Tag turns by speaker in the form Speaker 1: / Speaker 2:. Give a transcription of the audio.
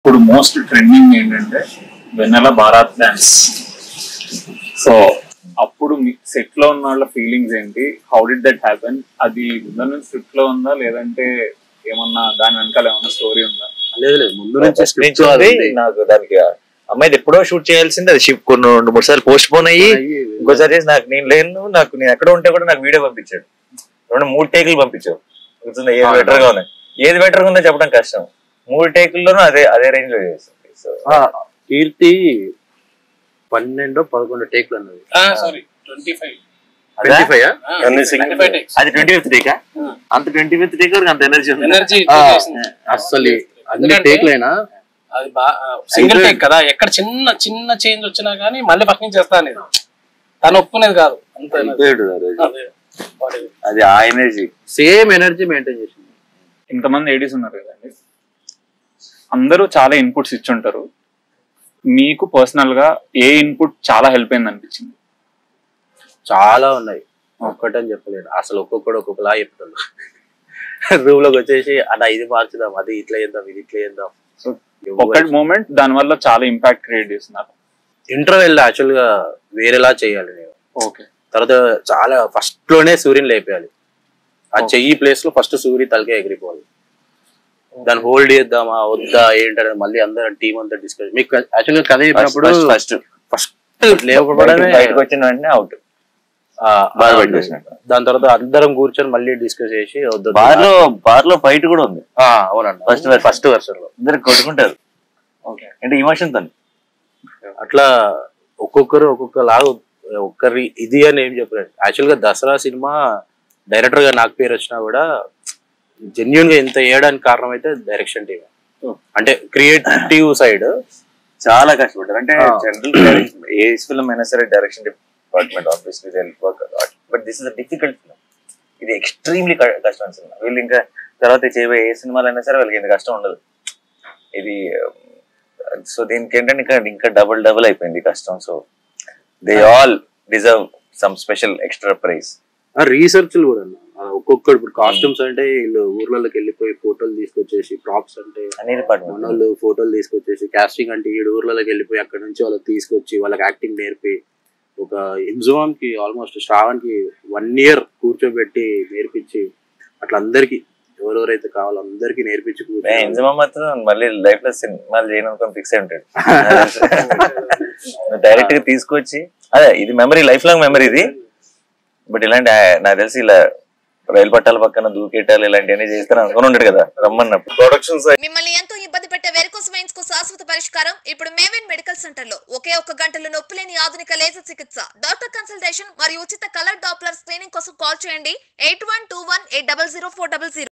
Speaker 1: ఇప్పుడు most trending ఏంటంటే Vennela Bharath dance so అప్పుడు సెట్ లో ఉన్న వాళ్ళ ఫీలింగ్స్ ఏంటి హౌ డిడ్ దట్ హ్యాపెన్ అది ముందు స్క్రిప్ట్ లో ఉందా లేదంటే ఏమన్నా దాని వెనకాల ఏమన్నా స్టోరీ ఉందా
Speaker 2: లేదు లేదు ముందు నుంచి
Speaker 3: First
Speaker 2: script
Speaker 3: నుంచి
Speaker 2: అది
Speaker 3: ఉంది.
Speaker 2: ఉంది.
Speaker 3: నాకు దానికి అమ్మాయిది ఎప్పుడో షూట్ చేయాల్సింది అది షిఫ్ట్ కొన్ని రెండు మూడు సార్లు పోస్ట్ పోన్ అయ్యి ఇంకోసారి చేసి నాకు నేను లేను నాకు నేను ఎక్కడ ఉంటే కూడా నాకు వీడియో పంపించాడు రెండు మూడు టేకులు పంపించావు గుర్తుందా ఏది బెటర్ గా ఉన్నాయి ఏది బెటర్ గా ఉందో చెప్పడం కష్టం మూడు టేకుల్లోనూ అదే అదే రేంజ్ లో చేస్తుంది సో
Speaker 2: ఆ, కీర్తి పన్నెండు పదకొండు టేక్లు అన్నది
Speaker 4: sorry twenty five
Speaker 2: twenty five
Speaker 3: అన్ని
Speaker 4: ట్వంటీ ఫైవ్ టేక్స్
Speaker 3: అది ట్వంటీ ఫిఫ్త్ టేకా అంత ట్వంటీ ఫిఫ్త్ టేక్ వరకు అంత ఎనర్జీ ఉంది
Speaker 4: ఎనర్జీ
Speaker 2: అసలు అన్ని
Speaker 4: ఎందుకంటే-
Speaker 2: టేక్లు అయినా
Speaker 4: అది సింగిల్ టేక్ కదా ఎక్కడ చిన్న చిన్న చేంజ్ వచ్చినా గానీ మళ్ళీ ఫస్ట్ నుంచి చేస్తా అనేది తను ఒప్పుకునేది కాదు అంత
Speaker 3: అయిపోయాడు ఆ రోజు.
Speaker 4: అదే. వాడి-
Speaker 3: అది ఆ ఎనర్జీ
Speaker 2: సేమ్ ఎనర్జీ మెయింటైన్ చేసింది
Speaker 1: ఇంతమంది ఏడీస్ ఉన్నారు కదండి అందరూ చాలా ఇన్పుట్స్ ఇచ్చుంటారు మీకు పర్సనల్ గా ఏ ఇన్పుట్ చాలా హెల్ప్ అయింది అనిపించింది
Speaker 2: చాలా ఉన్నాయి ఒక్కటని చెప్పలేదు అసలు ఒక్కొక్కడు ఒక్కొక్కలా చెప్తాను రూమ్ లోకి వచ్చేసి అన్న ఇది మార్చుదాం అది ఇట్లా చేద్దాం ఇది ఇట్లా చేద్దాం
Speaker 1: సో ఒక మూమెంట్ దాని వల్ల చాలా ఇంపాక్ట్ క్రియేట్ చేస్తున్నారు
Speaker 2: ఇంటర్వెల్ యాక్చువల్ గా వేరేలా చేయాలి నేను
Speaker 1: ఓకే
Speaker 2: తర్వాత చాలా ఫస్ట్ లోనే సూర్యుని లేపేయాలి ఆ చెయ్యి ప్లేస్ లో ఫస్ట్ సూర్య తలకే ఎగిరిపోవాలి దాన్ని హోల్డ్ చేద్దామా వద్దా ఏంటనేది మళ్ళీ అందరం టీం అంతా డిస్కస్ మీకు యాక్చువల్ గా కథ చెప్పినప్పుడు
Speaker 3: ఫస్ట్
Speaker 2: ఫస్ట్ లేకపోవడమే
Speaker 3: బయటకు వచ్చిన వెంటనే అవుట్
Speaker 2: ఆ,
Speaker 3: బాగా
Speaker 2: ఆ,
Speaker 3: బయటకు వచ్చినట్టు
Speaker 2: దాని తర్వాత అందరం కూర్చొని మళ్ళీ డిస్కస్ చేసి వద్దు
Speaker 3: బార్ లో బార్ లో ఫైట్ కూడా ఉంది
Speaker 2: ఆ, అవునండి
Speaker 3: First version.
Speaker 2: ఫస్ట్ వర్షన్ లో
Speaker 3: ఇద్దరు కొట్టుకుంటారు
Speaker 1: ఓకే
Speaker 3: అంటే ఇమోషన్ తను
Speaker 2: అట్లా ఒక్కొక్కరు ఒక్కొక్క లాగా ఒక్కరి ఇది అని ఏం చెప్పలేదు యాక్చువల్ గా దసరా సినిమా డైరెక్టర్ గా నాకు పేరు వచ్చినా కూడా జెన్యున్ గా ఇంత వేయడానికి కారణం అయితే డైరెక్షన్ టీమ్
Speaker 1: Oh.
Speaker 2: అంటే క్రియేటివ్ సైడ్
Speaker 3: చాలా కష్టపడ్డారు అంటే
Speaker 2: ఆ.
Speaker 3: జనరల్ ఏ ఫిల్మ్ అయినా సరే direction department obviously work but this is difficult film ఇది ఎక్స్ట్రీమ్లీ కష్టం సినిమా వీళ్ళు ఇంకా తర్వాత చేయబోయే ఏ సినిమాలు అయినా సరే వాళ్ళకి ఇంత కష్టం ఉండదు ఇది సో దీనికి ఏంటంటే ఇంకా ఇంకా డబుల్ డబుల్ అయిపోయింది కష్టం so they all deserve some special extra prize
Speaker 2: research కూడా అన్న. ఆ, ఒక్కొక్కడు ఇప్పుడు కాస్ట్యూమ్స్ అంటే వీళ్ళు ఊర్లలోకి వెళ్ళిపోయి ఫోటోలు తీసుకొచ్చేసి ప్రాప్స్ అంటే
Speaker 3: అన్ని డిపార్ట్మెంట్
Speaker 2: మనోళ్ళు ఫోటోలు తీసుకొచ్చేసి కాస్టింగ్ అంటే ఈ ఊర్లలోకి వెళ్ళిపోయి అక్కడ నుంచి వాళ్ళకి తీసుకొచ్చి వాళ్ళకి యాక్టింగ్ నేర్పి ఒక ఇంజువాన్ కి ఆల్మోస్ట్ శ్రావణ్ కి వన్ ఇయర్ కూర్చోబెట్టి నేర్పించి అట్లా అందరికి ఎవరెవరైతే కావాలో అందరికి నేర్పించి కూర్చో
Speaker 3: ఎంజమా మాత్రం మళ్ళీ లైఫ్ లో సినిమాలు చేయనుకొని ఫిక్స్ అయి ఉంటాడు డైరెక్ట్ గా తీసుకొచ్చి అదే ఇది మెమరీ లైఫ్ లాంగ్ మెమరీ ఇది బట్ ఇలాంటి ఆ, నాకు తెలిసి ఇలా రైలు పట్టాల పక్కన దూకేటాలు ఇలాంటివన్నీ చేస్తాను అనుకుని ఉంటాడు కదా రమ్మన్నప్పుడు ప్రొడక్షన్
Speaker 5: మిమ్మల్ని ఎంతో ఇబ్బంది పెట్టే వెరికోస్ వెయిన్స్ కు శాశ్వత పరిష్కారం ఇప్పుడు మేవెన్ మెడికల్ సెంటర్ లో ఒకే ఒక్క గంటలో నొప్పి లేని ఆధునిక లేజర్ చికిత్స డాక్టర్ కన్సల్టేషన్ మరియు ఉచిత కలర్ డాప్లర్ స్క్రీనింగ్ కోసం కాల్ చేయండి eight one two one eight double zero four double zero